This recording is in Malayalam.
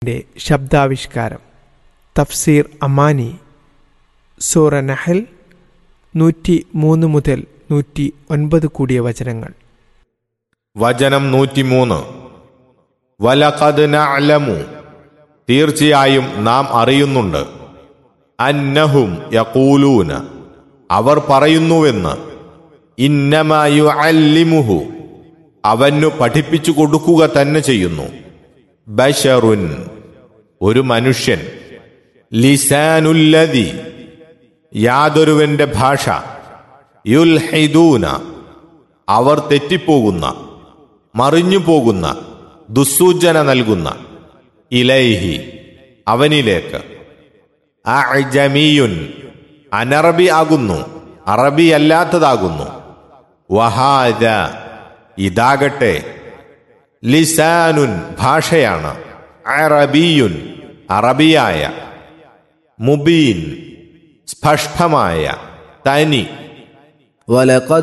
ന്റെ ശബ്ദാവിഷ്കാരം തഫ്സീർ അമാനി സൂറ നഹൽ നൂറ്റി മൂന്ന് മുതൽ നൂറ്റി ഒൻപത് കൂടിയ വചനങ്ങൾ വചനം നൂറ്റിമൂന്ന് വലഖദ് നഅലമു തീർച്ചയായും നാം അറിയുന്നുണ്ട് അന്നഹും യഖൂലൂന അവർ പറയുന്നുവെന്ന് ഇന്നമായു അല്ലിമുഹു അവനു പഠിപ്പിച്ചു കൊടുക്കുക തന്നെ ചെയ്യുന്നു ബഷറുൻ ഒരു മനുഷ്യൻ ലിസാനുല്ലതി യാതൊരുവന്റെ ഭാഷ യുൽഹിദൂന അവർ തെറ്റിപ്പോകുന്ന മറിഞ്ഞു പോകുന്ന ദുസ്സൂചന നൽകുന്ന ഇലൈഹി അവനിലേക്ക് അജമീയുൻ അനറബി ആകുന്നു അറബി അല്ലാത്തതാകുന്നു വഹാദ ഇതാകട്ടെ ലിസാനുൻ ഭാഷയാണ് അറബിയുൻ അറബിയായ മുബീൻ സ്പഷ്ടമായ തനി ولقد